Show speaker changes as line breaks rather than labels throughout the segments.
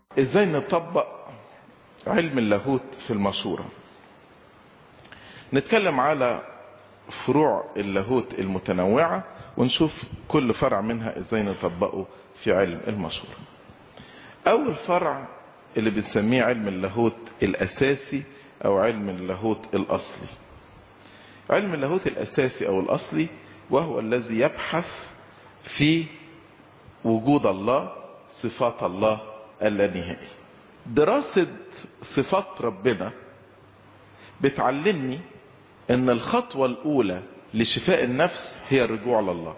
ازاي نطبق علم اللاهوت في المشورة نتكلم على فروع اللاهوت المتنوعة ونشوف كل فرع منها ازاي نطبقه في علم المشورة اول فرع اللي بنسميه علم اللاهوت الاساسي او علم اللاهوت الاصلي علم اللاهوت الاساسي او الاصلي وهو الذي يبحث في وجود الله صفات الله اللانهائي دراسة صفات ربنا بتعلمني ان الخطوة الاولى لشفاء النفس هي الرجوع لله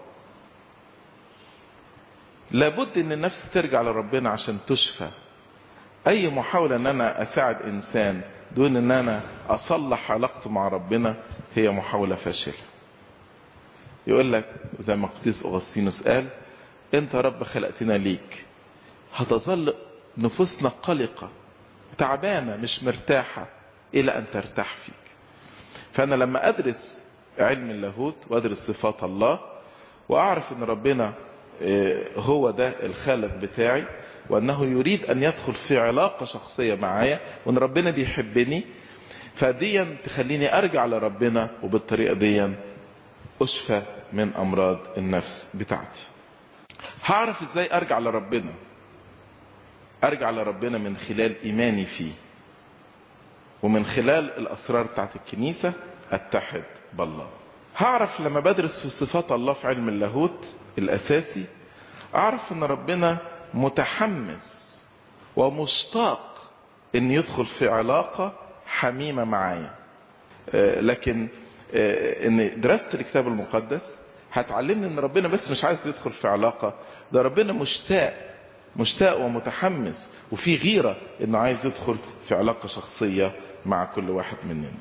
لابد ان النفس ترجع لربنا عشان تشفى اي محاولة ان انا اساعد انسان دون ان انا اصلح علاقته مع ربنا هي محاولة فاشلة يقول لك زي ما قديس اغسطينوس قال انت يا رب خلقتنا ليك هتظل نفوسنا قلقة تعبانة مش مرتاحة الى ان ترتاح فيك فانا لما ادرس علم اللاهوت وادرس صفات الله واعرف ان ربنا هو ده الخالق بتاعي وانه يريد ان يدخل في علاقة شخصية معايا وان ربنا بيحبني فديا تخليني ارجع لربنا وبالطريقة ديا اشفى من امراض النفس بتاعتي هعرف ازاي ارجع لربنا ارجع لربنا من خلال ايماني فيه ومن خلال الاسرار بتاعت الكنيسة اتحد بالله هعرف لما بدرس في صفات الله في علم اللاهوت الاساسي اعرف ان ربنا متحمس ومشتاق ان يدخل في علاقة حميمة معايا لكن ان دراسة الكتاب المقدس هتعلمني ان ربنا بس مش عايز يدخل في علاقة ده ربنا مشتاق مشتاق ومتحمس وفي غيرة انه عايز يدخل في علاقة شخصية مع كل واحد مننا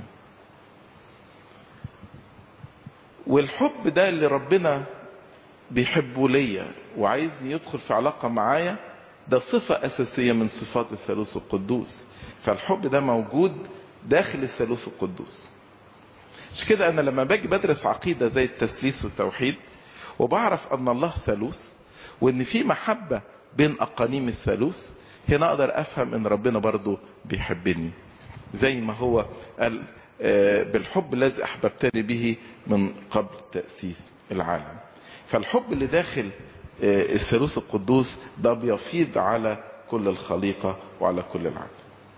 والحب ده اللي ربنا بيحبه ليا وعايزني يدخل في علاقة معايا ده صفة أساسية من صفات الثالوث القدوس فالحب ده موجود داخل الثالوث القدوس مش كده أنا لما باجي بدرس عقيدة زي التثليث والتوحيد وبعرف أن الله ثالوث وأن في محبة بين أقانيم الثالوث هنا أقدر أفهم أن ربنا برضو بيحبني زي ما هو قال بالحب الذي أحببتني به من قبل تأسيس العالم فالحب اللي داخل الثالوث القدوس ده بيفيض على كل الخليقة وعلى كل العالم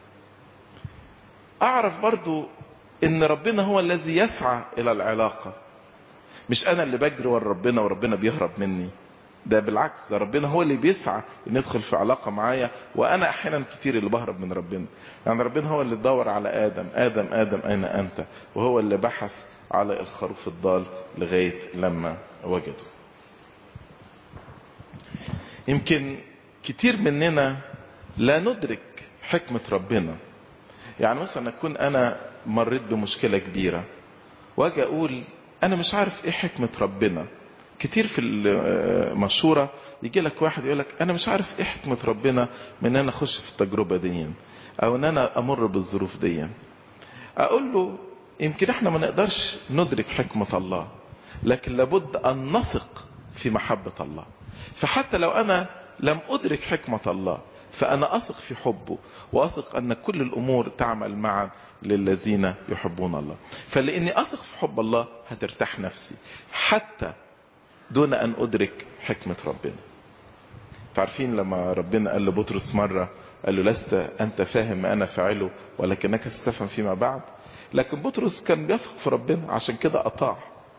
اعرف برضو ان ربنا هو الذي يسعى الى العلاقة مش انا اللي بجري ورا ربنا وربنا بيهرب مني ده بالعكس ده ربنا هو اللي بيسعى ان يدخل في علاقة معايا وانا احيانا كتير اللي بهرب من ربنا يعني ربنا هو اللي دور على ادم ادم ادم اين انت وهو اللي بحث على الخروف الضال لغاية لما وجده يمكن كتير مننا لا ندرك حكمة ربنا يعني مثلا اكون انا مريت بمشكلة كبيرة واجي اقول انا مش عارف ايه حكمة ربنا كتير في المشورة يجي لك واحد يقول لك انا مش عارف ايه حكمة ربنا من ان انا اخش في التجربة دي او ان انا امر بالظروف دي اقول له يمكن احنا ما نقدرش ندرك حكمة الله لكن لابد ان نثق في محبة الله فحتى لو انا لم ادرك حكمة الله فانا اثق في حبه واثق ان كل الامور تعمل معا للذين يحبون الله فلاني اثق في حب الله هترتاح نفسي حتى دون ان ادرك حكمة ربنا تعرفين لما ربنا قال لبطرس مرة قال له لست انت فاهم ما انا فاعله ولكنك ستفهم فيما بعد لكن بطرس كان بيثق في ربنا عشان كده اطاع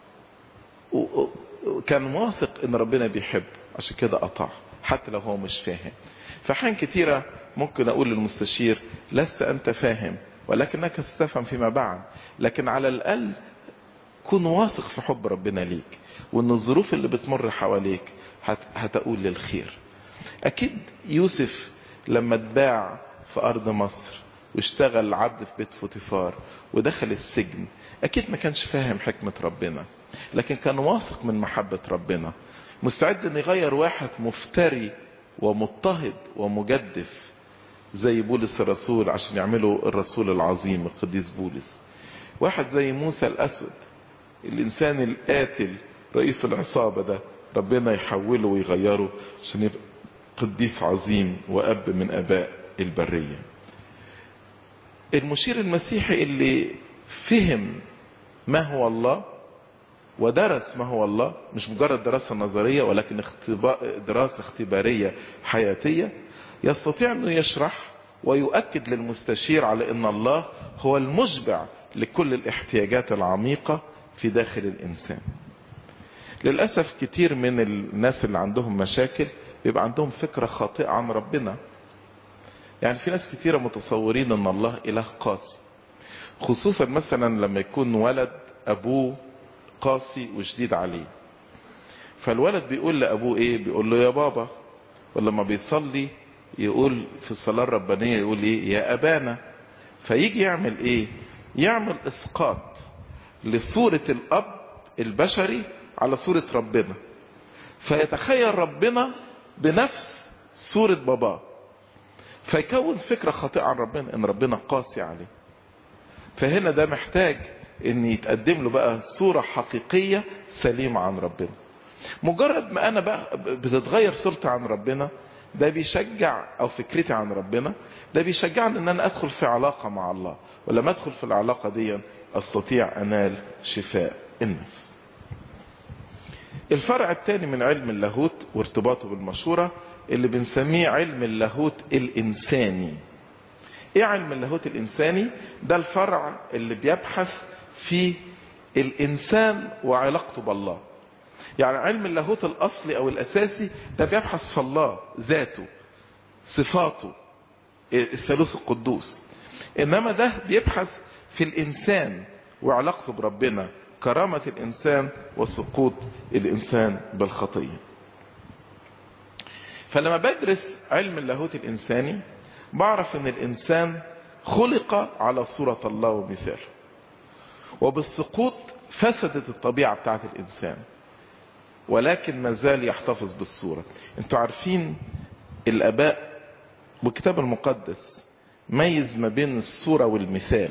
وكان واثق ان ربنا بيحب عشان كده اطاع حتى لو هو مش فاهم فحين كتيرة ممكن اقول للمستشير لست انت فاهم ولكنك ستفهم فيما بعد لكن على الاقل كن واثق في حب ربنا ليك وان الظروف اللي بتمر حواليك هتقول للخير اكيد يوسف لما اتباع في ارض مصر واشتغل عبد في بيت فوتيفار ودخل السجن اكيد ما كانش فاهم حكمة ربنا لكن كان واثق من محبة ربنا مستعد ان يغير واحد مفتري ومضطهد ومجدف زي بولس الرسول عشان يعملوا الرسول العظيم القديس بولس واحد زي موسى الاسود الانسان القاتل رئيس العصابة ده ربنا يحوله ويغيره عشان يبقى قديس عظيم واب من اباء البرية المشير المسيحي اللي فهم ما هو الله ودرس ما هو الله مش مجرد دراسة نظرية ولكن اختباء دراسة اختبارية حياتية يستطيع انه يشرح ويؤكد للمستشير على ان الله هو المشبع لكل الاحتياجات العميقة في داخل الانسان للأسف كتير من الناس اللي عندهم مشاكل بيبقى عندهم فكرة خاطئة عن ربنا يعني في ناس كتيرة متصورين ان الله اله قاسي خصوصا مثلا لما يكون ولد ابوه قاسي وشديد عليه فالولد بيقول لابوه ايه بيقول له يا بابا ولما بيصلي يقول في الصلاة الربانية يقول ايه يا ابانا فيجي يعمل ايه يعمل اسقاط لصورة الاب البشري على صورة ربنا فيتخيل ربنا بنفس صورة باباه فيكون فكرة خاطئة عن ربنا ان ربنا قاسي عليه فهنا ده محتاج ان يتقدم له بقى صورة حقيقية سليمة عن ربنا مجرد ما انا بقى بتتغير صورتي عن ربنا ده بيشجع او فكرتي عن ربنا ده بيشجعني ان انا ادخل في علاقة مع الله ولما ادخل في العلاقة دي استطيع انال شفاء النفس الفرع الثاني من علم اللاهوت وارتباطه بالمشورة اللي بنسميه علم اللاهوت الانساني ايه علم اللاهوت الانساني ده الفرع اللي بيبحث في الانسان وعلاقته بالله يعني علم اللاهوت الاصلي او الاساسي ده بيبحث في الله ذاته صفاته الثالوث القدوس انما ده بيبحث في الانسان وعلاقته بربنا كرامة الانسان وسقوط الانسان بالخطية فلما بدرس علم اللاهوت الانساني بعرف ان الانسان خلق على صورة الله ومثاله وبالسقوط فسدت الطبيعة بتاعت الانسان ولكن ما زال يحتفظ بالصورة انتوا عارفين الاباء والكتاب المقدس ميز ما بين الصورة والمثال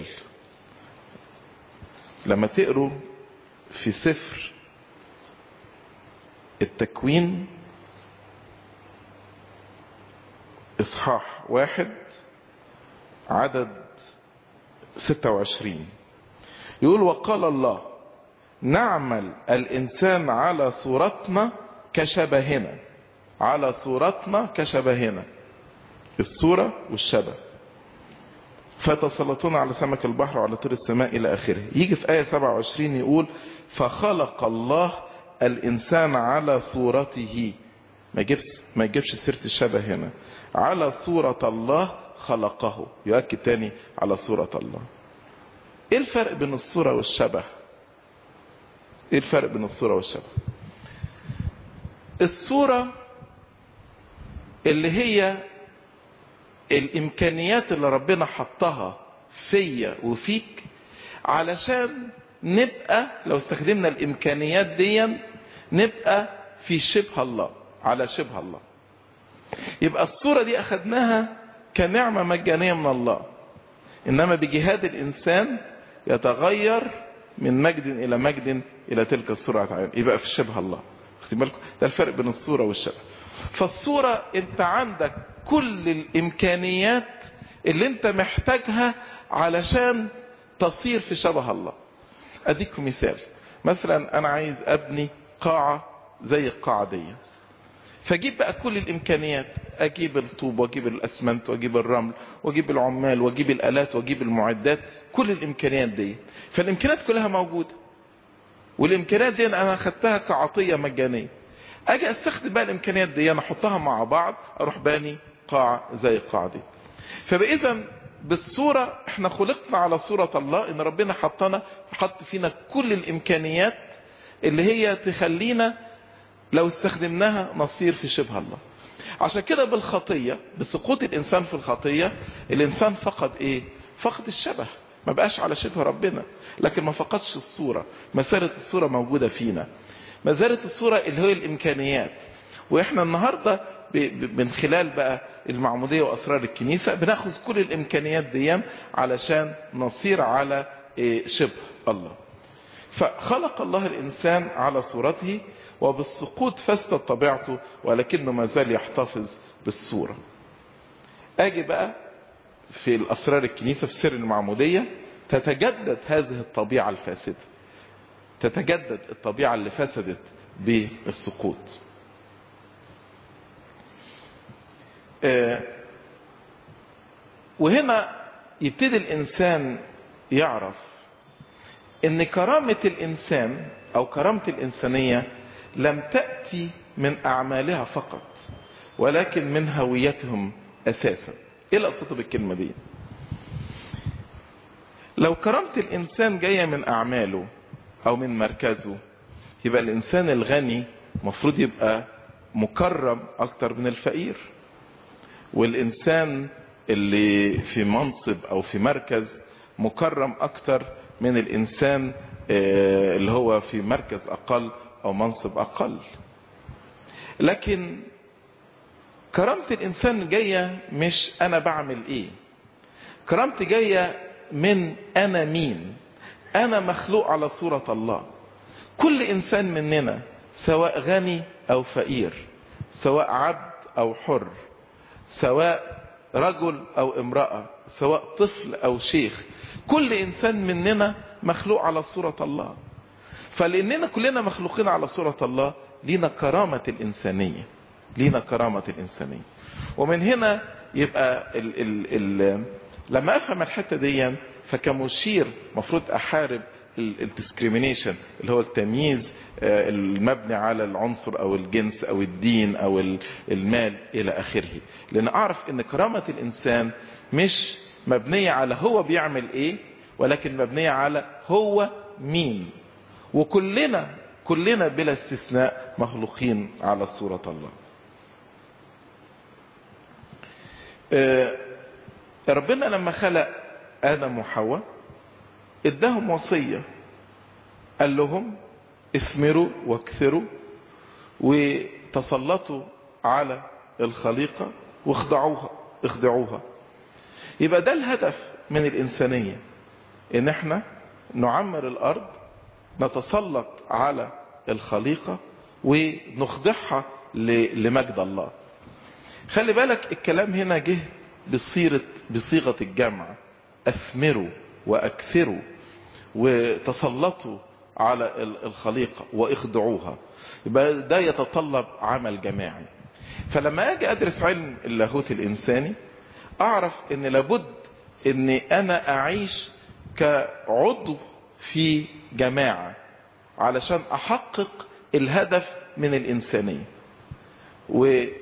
لما تقروا في سفر التكوين اصحاح واحد عدد ستة وعشرين يقول وقال الله نعمل الانسان على صورتنا كشبهنا على صورتنا كشبهنا الصورة والشبه فتسلطون على سمك البحر وعلى طير السماء الى اخره يجي في آية 27 يقول فخلق الله الانسان على صورته ما يجيبش ما يجيبش سيرة الشبه هنا على صورة الله خلقه يؤكد تاني على صورة الله ايه الفرق بين الصورة والشبه ايه الفرق بين الصورة والشبه الصورة اللي هي الامكانيات اللي ربنا حطها فيا وفيك علشان نبقى لو استخدمنا الامكانيات دي نبقى في شبه الله على شبه الله يبقى الصورة دي اخدناها كنعمة مجانية من الله انما بجهاد الانسان يتغير من مجد الى مجد الى تلك الصورة عين يبقى في شبه الله واخدين بالكم ده الفرق بين الصورة والشبه فالصورة انت عندك كل الامكانيات اللي انت محتاجها علشان تصير في شبه الله اديكم مثال مثلا انا عايز ابني قاعة زي القاعة دي فاجيب بقى كل الامكانيات اجيب الطوب واجيب الاسمنت واجيب الرمل واجيب العمال واجيب الالات واجيب المعدات كل الامكانيات دي فالامكانيات كلها موجودة والامكانيات دي انا اخدتها كعطية مجانية اجي استخدم بقى الامكانيات دي انا احطها مع بعض اروح باني قاعة زي القاعة دي فباذا بالصورة احنا خلقنا على صورة الله ان ربنا حطنا حط فينا كل الامكانيات اللي هي تخلينا لو استخدمناها نصير في شبه الله عشان كده بالخطية بسقوط الانسان في الخطية الانسان فقد ايه فقد الشبه ما بقاش على شبه ربنا لكن ما فقدش الصورة ما زالت الصورة موجودة فينا ما زالت الصورة اللي هي الامكانيات واحنا النهاردة من خلال بقى المعمودية واسرار الكنيسة بناخذ كل الامكانيات دي علشان نصير على شبه الله فخلق الله الانسان على صورته وبالسقوط فسدت طبيعته ولكنه ما زال يحتفظ بالصورة اجي بقى في الاسرار الكنيسة في سر المعمودية تتجدد هذه الطبيعة الفاسدة تتجدد الطبيعة اللي فسدت بالسقوط وهنا يبتدي الانسان يعرف ان كرامة الانسان او كرامة الانسانية لم تأتي من اعمالها فقط ولكن من هويتهم اساسا ايه اللي اقصده بالكلمة دي لو كرامة الانسان جاية من اعماله او من مركزه يبقى الانسان الغني مفروض يبقى مكرم اكتر من الفقير والانسان اللي في منصب او في مركز مكرم اكتر من الانسان اللي هو في مركز اقل او منصب اقل لكن كرامة الانسان جاية مش انا بعمل ايه كرامتي جاية من انا مين انا مخلوق على صورة الله كل انسان مننا سواء غني او فقير سواء عبد او حر سواء رجل او امرأة سواء طفل او شيخ كل انسان مننا مخلوق على صورة الله فلاننا كلنا مخلوقين على صورة الله لينا كرامة الانسانية لينا كرامة الانسانية ومن هنا يبقى ال ال ال لما افهم الحتة دي فكمشير مفروض احارب الديسكريمينيشن اللي هو التمييز المبني على العنصر او الجنس او الدين او المال الى اخره لان اعرف ان كرامة الانسان مش مبنية على هو بيعمل ايه ولكن مبنية على هو مين وكلنا كلنا بلا استثناء مخلوقين على صورة الله ربنا لما خلق ادم وحواء اداهم وصية قال لهم اثمروا واكثروا وتسلطوا على الخليقة واخضعوها اخضعوها يبقى ده الهدف من الإنسانية إن احنا نعمر الأرض نتسلط على الخليقة ونخضعها لمجد الله خلي بالك الكلام هنا جه بصيغة, بصيغة الجمع أثمروا وأكثروا وتسلطوا على الخليقة واخضعوها يبقى ده يتطلب عمل جماعي فلما اجي ادرس علم اللاهوت الانساني اعرف ان لابد ان انا اعيش كعضو في جماعة علشان احقق الهدف من الانسانية وفي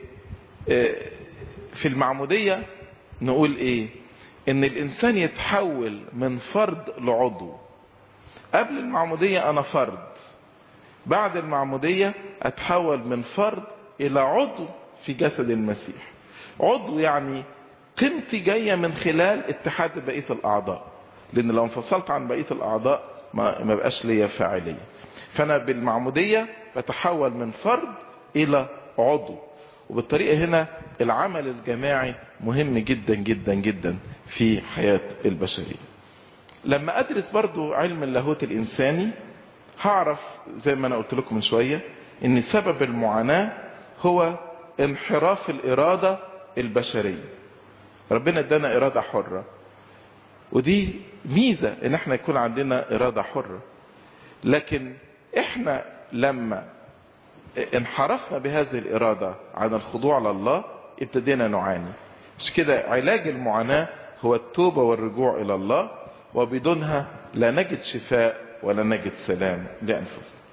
المعمودية نقول ايه ان الانسان يتحول من فرد لعضو قبل المعمودية انا فرد بعد المعمودية اتحول من فرد الى عضو في جسد المسيح عضو يعني قيمتي جاية من خلال اتحاد بقية الاعضاء لان لو انفصلت عن بقية الاعضاء ما, ما بقاش ليا فاعلية فانا بالمعمودية بتحول من فرد الى عضو وبالطريقة هنا العمل الجماعي مهم جدا جدا جدا في حياة البشرية لما ادرس برضو علم اللاهوت الانساني هعرف زي ما انا قلت لكم من شوية ان سبب المعاناة هو انحراف الارادة البشرية ربنا ادانا ارادة حرة ودي ميزة ان احنا يكون عندنا ارادة حرة لكن احنا لما انحرفنا بهذه الارادة عن الخضوع لله ابتدينا نعاني مش كده علاج المعاناة هو التوبة والرجوع الى الله وبدونها لا نجد شفاء ولا نجد سلام لانفسنا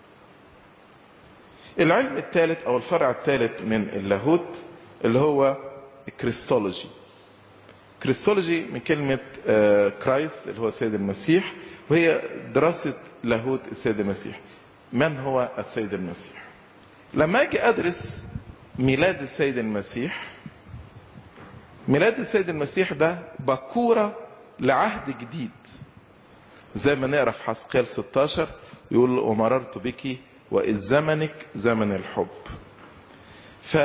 العلم الثالث او الفرع الثالث من اللاهوت اللي هو الكريستولوجي كريستولوجي من كلمة كرايست اللي هو السيد المسيح وهي دراسة لاهوت السيد المسيح من هو السيد المسيح لما اجي ادرس ميلاد السيد المسيح ميلاد السيد المسيح ده بكورة لعهد جديد زي ما نقرا في حسقيال 16 يقول ومررت بك وإذ زمنك زمن الحب ف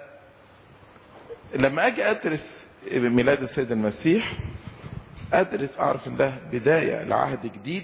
لما اجي ادرس ميلاد السيد المسيح ادرس اعرف ان ده بداية لعهد جديد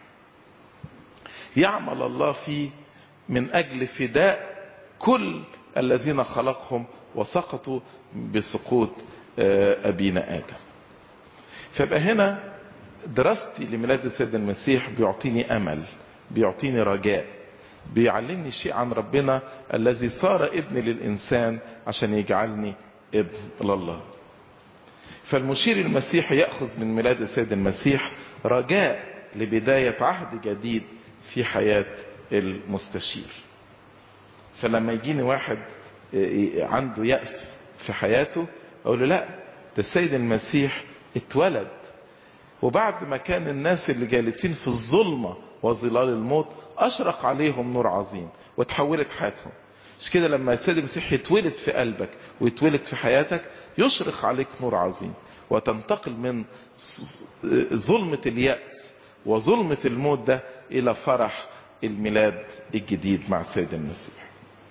يعمل الله فيه من اجل فداء كل الذين خلقهم وسقطوا بسقوط أبينا آدم فبقى هنا دراستي لميلاد السيد المسيح بيعطيني أمل بيعطيني رجاء بيعلمني شيء عن ربنا الذي صار ابن للإنسان عشان يجعلني ابن لله فالمشير المسيحي يأخذ من ميلاد السيد المسيح رجاء لبداية عهد جديد في حياة المستشير فلما يجيني واحد عنده يأس في حياته أقول له لا ده السيد المسيح اتولد وبعد ما كان الناس اللي جالسين في الظلمة وظلال الموت أشرق عليهم نور عظيم وتحولت حياتهم مش كده لما السيد المسيح يتولد في قلبك ويتولد في حياتك يشرق عليك نور عظيم وتنتقل من ظلمة اليأس وظلمة الموت ده إلى فرح الميلاد الجديد مع السيد المسيح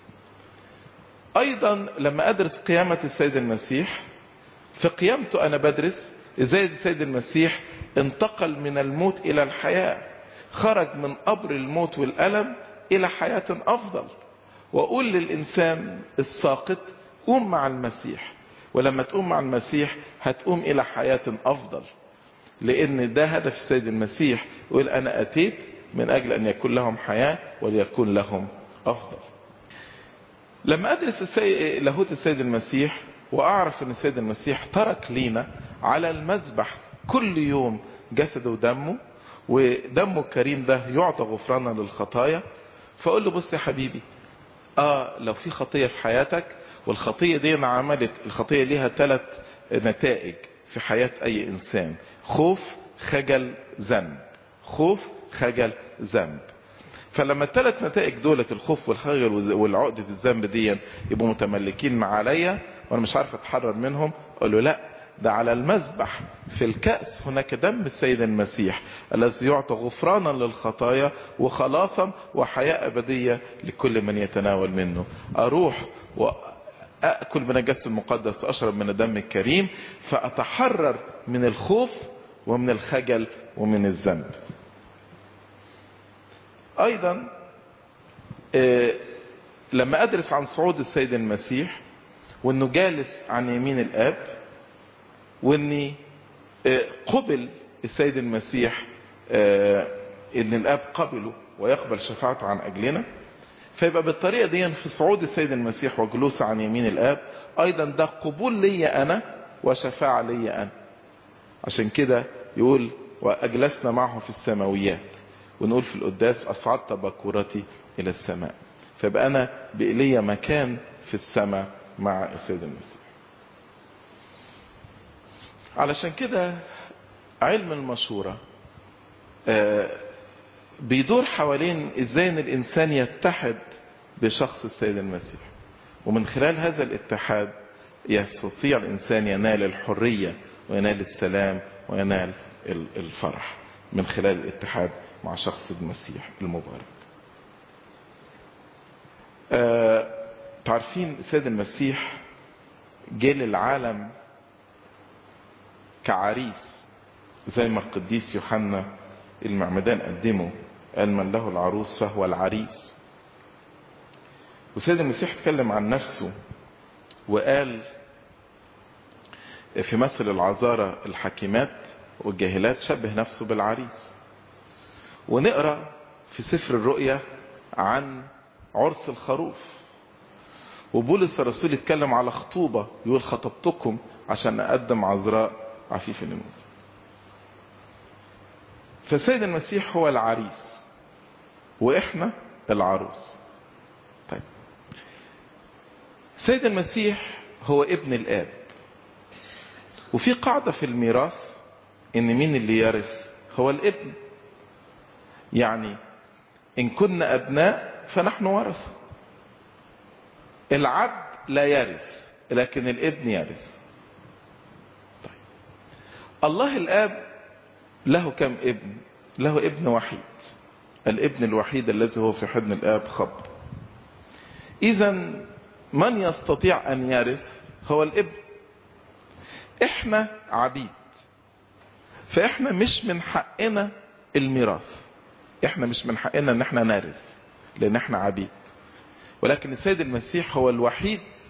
أيضا لما أدرس قيامة السيد المسيح في قيامته أنا بدرس إزاي السيد المسيح انتقل من الموت إلى الحياة خرج من قبر الموت والألم إلى حياة أفضل وأقول للإنسان الساقط قوم مع المسيح ولما تقوم مع المسيح هتقوم إلى حياة أفضل لأن ده هدف السيد المسيح يقول أنا أتيت من أجل أن يكون لهم حياة وليكون لهم أفضل لما أدرس السي... لاهوت السيد المسيح وأعرف أن السيد المسيح ترك لينا على المذبح كل يوم جسده ودمه ودمه الكريم ده يعطى غفرانا للخطايا فأقول له بص يا حبيبي آه لو في خطية في حياتك والخطية دي أنا عملت الخطية ليها ثلاث نتائج في حياة أي إنسان خوف خجل ذنب خوف خجل ذنب فلما الثلاث نتائج دولت الخوف والخجل والعقدة الذنب دي يبقوا متملكين مع عليا وانا مش عارف اتحرر منهم اقول له لا ده على المذبح في الكأس هناك دم السيد المسيح الذي يعطى غفرانا للخطايا وخلاصا وحياة أبدية لكل من يتناول منه أروح وأكل من الجسد المقدس وأشرب من الدم الكريم فأتحرر من الخوف ومن الخجل ومن الذنب أيضا لما أدرس عن صعود السيد المسيح وأنه جالس عن يمين الآب واني قبل السيد المسيح ان الاب قبله ويقبل شفاعته عن اجلنا فيبقى بالطريقه دي في صعود السيد المسيح وجلوسه عن يمين الاب ايضا ده قبول لي انا وشفاعه لي انا عشان كده يقول واجلسنا معه في السماويات ونقول في القداس اصعدت بكورتي الى السماء فيبقى انا بقلي مكان في السماء مع السيد المسيح علشان كده علم المشورة بيدور حوالين ازاي ان الانسان يتحد بشخص السيد المسيح ومن خلال هذا الاتحاد يستطيع الانسان ينال الحرية وينال السلام وينال الفرح من خلال الاتحاد مع شخص المسيح المبارك تعرفين السيد المسيح جه للعالم كعريس زي ما القديس يوحنا المعمدان قدمه قال من له العروس فهو العريس والسيد المسيح اتكلم عن نفسه وقال في مثل العذارى الحكيمات والجاهلات شبه نفسه بالعريس ونقرا في سفر الرؤيا عن عرس الخروف وبولس الرسول يتكلم على خطوبة يقول خطبتكم عشان أقدم عذراء عفيف النموذج فالسيد المسيح هو العريس واحنا العروس طيب السيد المسيح هو ابن الاب وفي قاعدة في الميراث ان مين اللي يرث هو الابن يعني ان كنا ابناء فنحن ورثة العبد لا يرث لكن الابن يرث الله الاب له كم ابن له ابن وحيد الابن الوحيد الذي هو في حضن الاب خبر اذا من يستطيع ان يرث هو الابن احنا عبيد فاحنا مش من حقنا الميراث احنا مش من حقنا ان احنا نرث لان احنا عبيد ولكن السيد المسيح هو الوحيد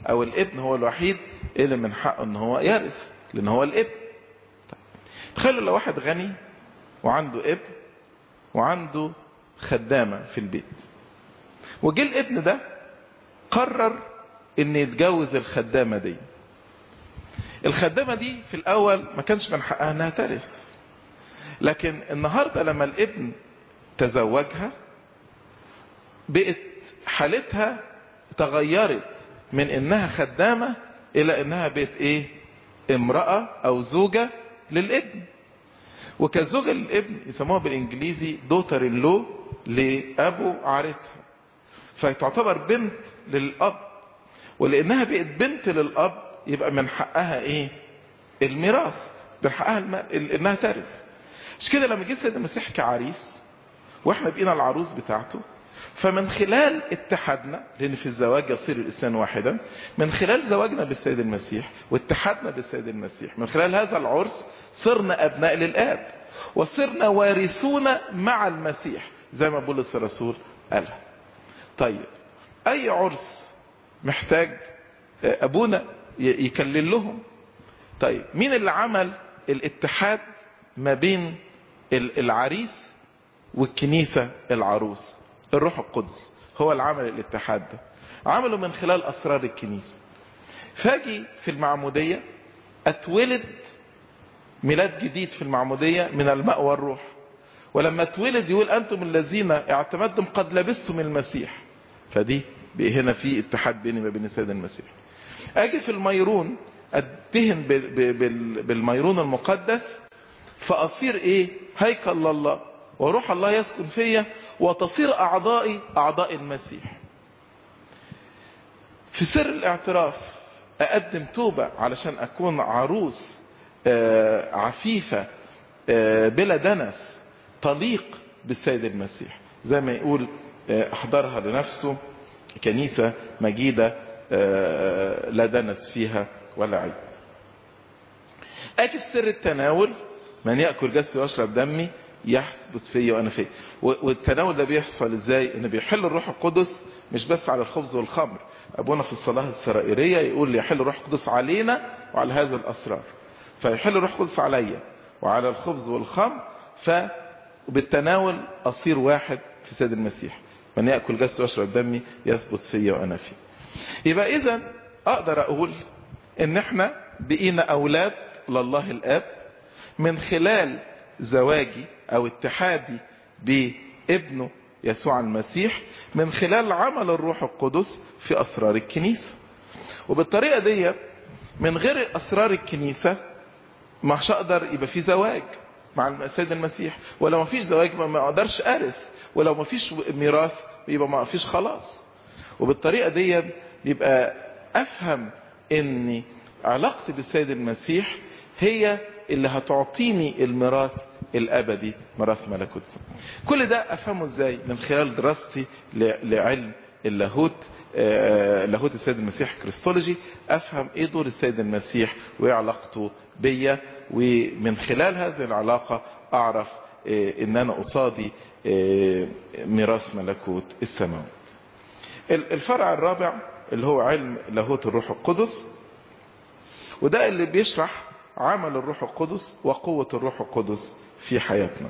او الابن هو الوحيد اللي من حقه ان هو يرث لان هو الابن طيب. تخيلوا لو واحد غني وعنده ابن وعنده خدامة في البيت وجه الابن ده قرر ان يتجوز الخدامة دي الخدامة دي في الاول ما كانش من حقها انها ترث لكن النهاردة لما الابن تزوجها بقت حالتها تغيرت من انها خدامة الى انها بقت ايه امرأة او زوجة للابن وكزوجة للابن يسموها بالانجليزي دوتر اللو لابو عريسها فتعتبر بنت للاب ولانها بقت بنت للاب يبقى من حقها ايه الميراث من حقها الم... انها ترث مش كده لما جه السيد المسيح كعريس واحنا بقينا العروس بتاعته فمن خلال اتحادنا لان في الزواج يصير الانسان واحدا من خلال زواجنا بالسيد المسيح واتحادنا بالسيد المسيح من خلال هذا العرس صرنا ابناء للاب وصرنا وارثون مع المسيح زي ما بولس الرسول قالها طيب اي عرس محتاج ابونا يكلل لهم طيب مين اللي عمل الاتحاد ما بين العريس والكنيسة العروس الروح القدس هو اللي عمل الاتحاد ده عمله من خلال اسرار الكنيسة فاجي في المعمودية اتولد ميلاد جديد في المعمودية من الماء والروح ولما اتولد يقول انتم الذين اعتمدتم قد لبستم المسيح فدي هنا في اتحاد بيني وبين السيد المسيح اجي في الميرون ادهن بالميرون المقدس فاصير ايه هيكل الله وروح الله يسكن فيا وتصير اعضائي اعضاء المسيح في سر الاعتراف اقدم توبة علشان اكون عروس عفيفة بلا دنس تليق بالسيد المسيح زي ما يقول احضرها لنفسه كنيسة مجيدة لا دنس فيها ولا عيب اجي في سر التناول من يأكل جسدي ويشرب دمي يحثبت فيا وانا فيه والتناول ده بيحصل ازاي ان بيحل الروح القدس مش بس على الخبز والخمر ابونا في الصلاة السرائرية يقول لي يحل الروح القدس علينا وعلى هذا الاسرار فيحل الروح القدس عليا وعلى الخبز والخمر فبالتناول اصير واحد في سيد المسيح من يأكل جسدي ويشرب دمي يثبت فيا وانا فيه يبقى اذا اقدر اقول ان احنا بقينا اولاد لله الاب من خلال زواجي او اتحادي بابنه يسوع المسيح من خلال عمل الروح القدس في اسرار الكنيسة وبالطريقة دي من غير اسرار الكنيسة مش هقدر يبقى في زواج مع السيد المسيح ولو ما فيش زواج ما اقدرش ارث ولو ما فيش ميراث يبقى ما فيش خلاص وبالطريقة دي يبقى افهم ان علاقتي بالسيد المسيح هي اللي هتعطيني الميراث الابدي ميراث ملكوت كل ده افهمه ازاي من خلال دراستي لعلم اللاهوت لاهوت السيد المسيح كريستولوجي افهم ايه دور السيد المسيح وايه علاقته بيا ومن خلال هذه العلاقة اعرف ان انا قصادي ميراث ملكوت السماوات الفرع الرابع اللي هو علم لاهوت الروح القدس وده اللي بيشرح عمل الروح القدس وقوة الروح القدس في حياتنا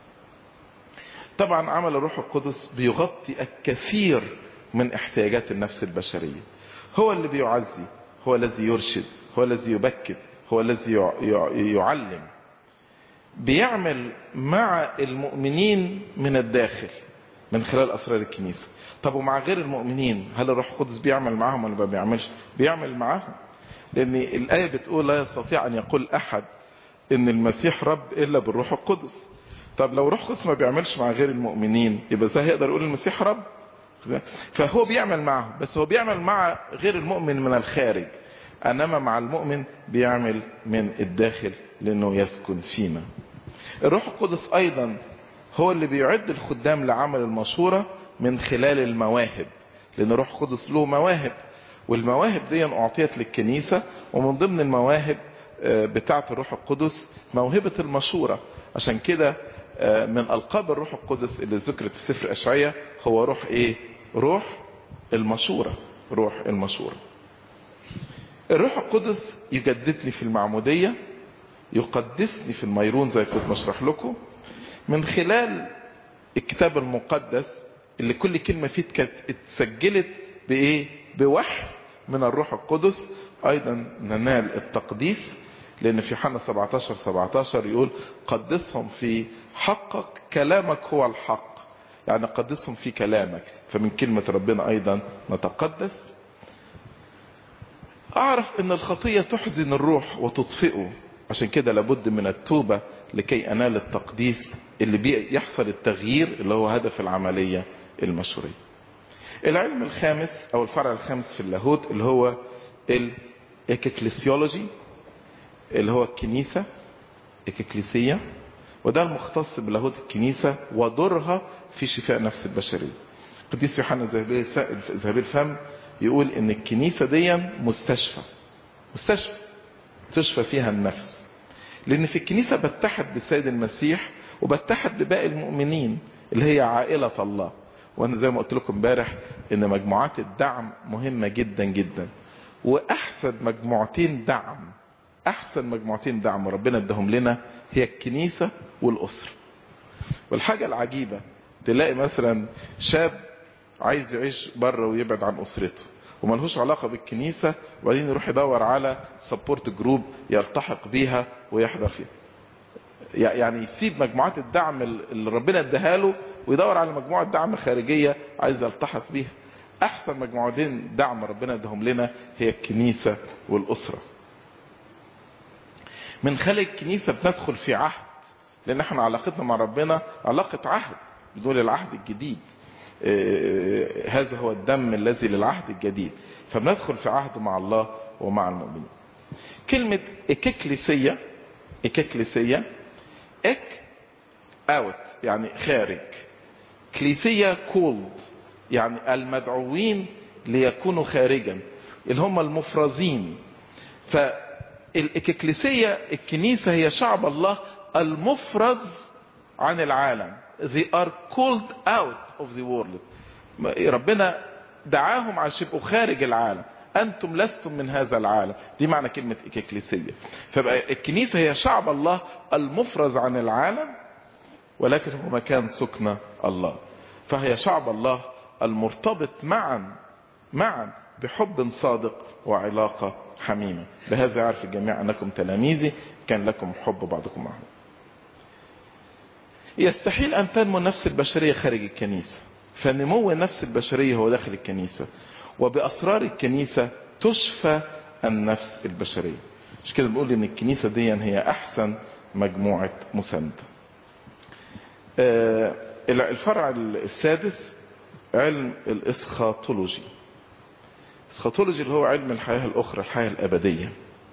طبعا عمل الروح القدس بيغطي الكثير من احتياجات النفس البشرية هو اللي بيعزي هو الذي يرشد هو الذي يبكت هو الذي يعلم بيعمل مع المؤمنين من الداخل من خلال اسرار الكنيسة طب ومع غير المؤمنين هل الروح القدس بيعمل معاهم ولا ما بيعملش بيعمل معاهم لان الايه بتقول لا يستطيع ان يقول احد ان المسيح رب الا بالروح القدس طب لو روح القدس ما بيعملش مع غير المؤمنين يبقى ازاي هيقدر يقول المسيح رب فهو بيعمل معهم بس هو بيعمل مع غير المؤمن من الخارج انما مع المؤمن بيعمل من الداخل لانه يسكن فينا الروح القدس ايضا هو اللي بيعد الخدام لعمل المشورة من خلال المواهب لان الروح القدس له مواهب والمواهب دي اعطيت للكنيسة ومن ضمن المواهب بتاعة الروح القدس موهبة المشورة عشان كده من القاب الروح القدس اللي ذكرت في سفر اشعياء هو روح ايه روح المشورة روح المشورة الروح القدس يجددني في المعمودية يقدسني في الميرون زي كنت بشرح لكم من خلال الكتاب المقدس اللي كل كلمة فيه اتسجلت بإيه بوحي من الروح القدس أيضا ننال التقديس لأن في حنا 17 17 يقول قدسهم في حقك كلامك هو الحق يعني قدسهم في كلامك فمن كلمة ربنا أيضا نتقدس أعرف أن الخطية تحزن الروح وتطفئه عشان كده لابد من التوبة لكي أنال التقديس اللي بيحصل التغيير اللي هو هدف العملية المشورية العلم الخامس أو الفرع الخامس في اللاهوت اللي هو الإكليسيولوجي اللي هو الكنيسة إكليسية وده المختص بلاهوت الكنيسة ودورها في شفاء نفس البشرية قديس يوحنا ذهبي الفم يقول ان الكنيسة دي مستشفى مستشفى تشفى فيها النفس لان في الكنيسة بتحد بالسيد المسيح وبتحد بباقي المؤمنين اللي هي عائلة الله وانا زي ما قلت لكم امبارح ان مجموعات الدعم مهمة جدا جدا واحسن مجموعتين دعم احسن مجموعتين دعم ربنا اداهم لنا هي الكنيسة والاسرة والحاجة العجيبة تلاقي مثلا شاب عايز يعيش بره ويبعد عن اسرته وملهوش علاقة بالكنيسة وبعدين يروح يدور على سبورت جروب يلتحق بيها ويحضر فيها يعني يسيب مجموعات الدعم اللي ربنا اداها له ويدور على مجموعة دعم خارجية عايز يلتحق بيها احسن مجموعتين دعم ربنا اداهم لنا هي الكنيسة والاسرة من خلال الكنيسة بندخل في عهد لان احنا علاقتنا مع ربنا علاقة عهد بدون العهد الجديد آه هذا هو الدم الذي للعهد الجديد فبندخل في عهد مع الله ومع المؤمنين كلمة اككليسية اككليسية اك اوت يعني خارج كليسية كولد يعني المدعوين ليكونوا خارجا اللي هم المفرزين فالاككليسية الكنيسة هي شعب الله المفرز عن العالم they are called out of the world ربنا دعاهم عشان يبقوا خارج العالم انتم لستم من هذا العالم دي معنى كلمة اككليسية فبقى الكنيسة هي شعب الله المفرز عن العالم ولكن هو مكان سكن الله فهي شعب الله المرتبط معا معا بحب صادق وعلاقة حميمة بهذا يعرف الجميع أنكم تلاميذي كان لكم حب بعضكم معه يستحيل أن تنمو النفس البشرية خارج الكنيسة فنمو النفس البشرية هو داخل الكنيسة وبأسرار الكنيسة تشفى النفس البشرية مش كده بنقول ان الكنيسة دي هي احسن مجموعة مساندة آه الفرع السادس علم الاسخاطولوجي الاسخاطولوجي اللي هو علم الحياة الاخرى الحياة الابدية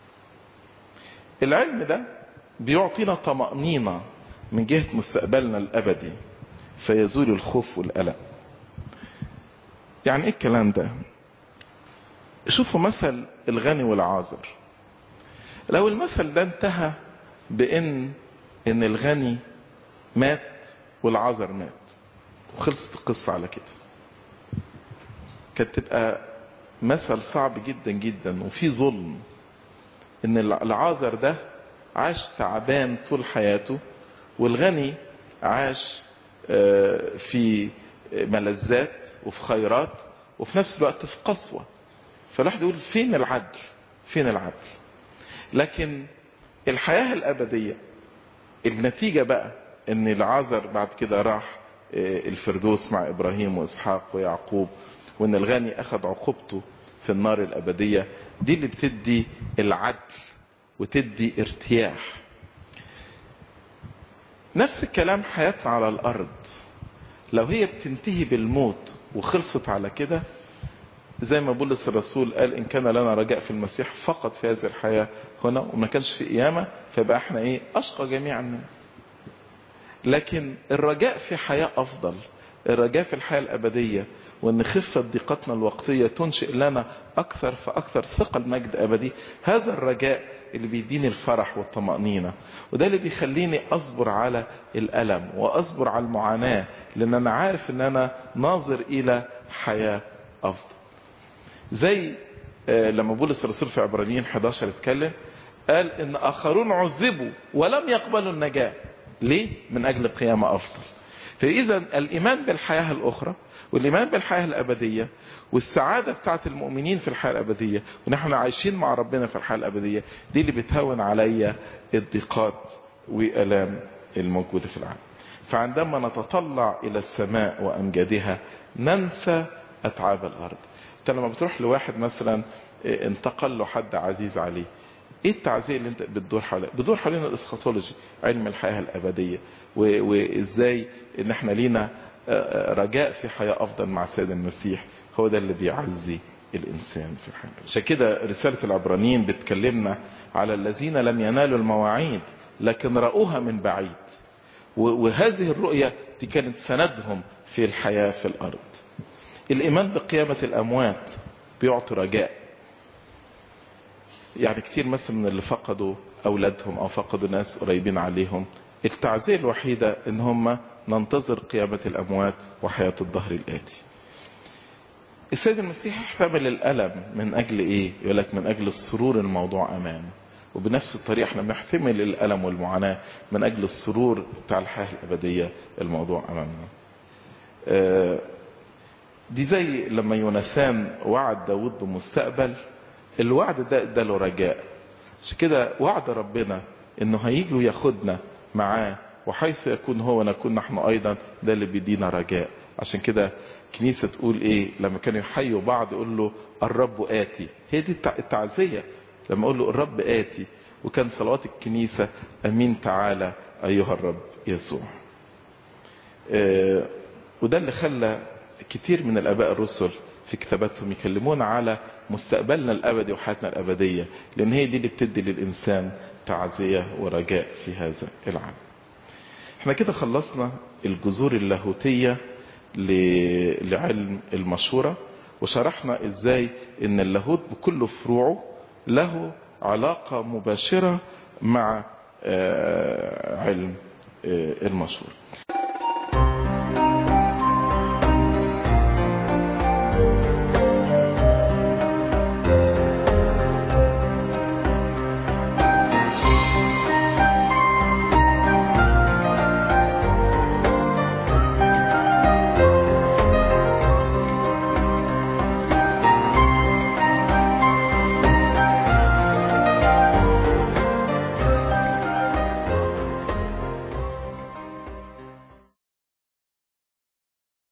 العلم ده بيعطينا طمأنينة من جهة مستقبلنا الابدي فيزول الخوف والقلق يعني ايه الكلام ده شوفوا مثل الغني والعازر لو المثل ده انتهى بان ان الغني مات والعازر مات وخلصت القصة على كده كانت تبقى مثل صعب جدا جدا وفي ظلم ان العازر ده عاش تعبان طول حياته والغني عاش في ملذات وفي خيرات وفي نفس الوقت في قسوة فالواحد يقول فين العدل فين العدل لكن الحياة الأبدية النتيجة بقى ان العازر بعد كده راح الفردوس مع إبراهيم وإسحاق ويعقوب وان الغني أخذ عقوبته في النار الأبدية دي اللي بتدي العدل وتدي ارتياح نفس الكلام حياتنا على الأرض لو هي بتنتهي بالموت وخلصت على كده زي ما بولس الرسول قال ان كان لنا رجاء في المسيح فقط في هذه الحياة هنا وما كانش في قيامة فبقى احنا ايه اشقى جميع الناس لكن الرجاء في حياة افضل الرجاء في الحياة الابدية وان خفة ضيقتنا الوقتية تنشئ لنا اكثر فاكثر ثقل مجد ابدي هذا الرجاء اللي بيديني الفرح والطمأنينة وده اللي بيخليني اصبر على الالم واصبر على المعاناة لان انا عارف ان انا ناظر الى حياة افضل زي لما بولس الرسول في عبرانيين 11 اتكلم قال ان اخرون عذبوا ولم يقبلوا النجاة ليه من اجل قيامة افضل فاذا الايمان بالحياة الاخرى والايمان بالحياة الابدية والسعادة بتاعت المؤمنين في الحياة الابدية ونحن عايشين مع ربنا في الحياة الابدية دي اللي بتهون عليا الضيقات والام الموجودة في العالم فعندما نتطلع الى السماء وامجادها ننسى اتعاب الارض انت لما بتروح لواحد مثلا انتقل له حد عزيز عليه ايه التعزية اللي انت بتدور حواليها بتدور حوالين الاسخاتولوجي علم الحياة الابدية وازاي ان احنا لينا رجاء في حياة افضل مع السيد المسيح هو ده اللي بيعزي الانسان في الحياة عشان كده رسالة العبرانيين بتكلمنا على الذين لم ينالوا المواعيد لكن رأوها من بعيد وهذه الرؤية دي كانت سندهم في الحياة في الارض الايمان بقيامة الاموات بيعطي رجاء يعني كتير مثلا من اللي فقدوا اولادهم او فقدوا ناس قريبين عليهم التعزية الوحيدة ان هم ننتظر قيامة الاموات وحياة الظهر الاتي السيد المسيح احتمل الالم من اجل ايه يقول لك من اجل السرور الموضوع امامه وبنفس الطريقة احنا بنحتمل الالم والمعاناة من اجل السرور بتاع الحياة الابدية الموضوع امامنا اه دي زي لما يونسان وعد داود بمستقبل الوعد ده اداله رجاء عشان كده وعد ربنا انه هيجي وياخدنا معاه وحيث يكون هو نكون نحن ايضا ده اللي بيدينا رجاء عشان كده كنيسة تقول ايه لما كانوا يحيوا بعض يقول له الرب آتي هي دي التعزية لما اقول له الرب آتي وكان صلوات الكنيسة امين تعالى ايها الرب يسوع اه وده اللي خلى كتير من الاباء الرسل في كتاباتهم يكلمون على مستقبلنا الابدي وحياتنا الابدية لان هي دي اللي بتدي للانسان تعزية ورجاء في هذا العالم احنا كده خلصنا الجذور اللاهوتية لعلم المشورة وشرحنا ازاي ان اللاهوت بكل فروعه له علاقة مباشرة مع علم المشورة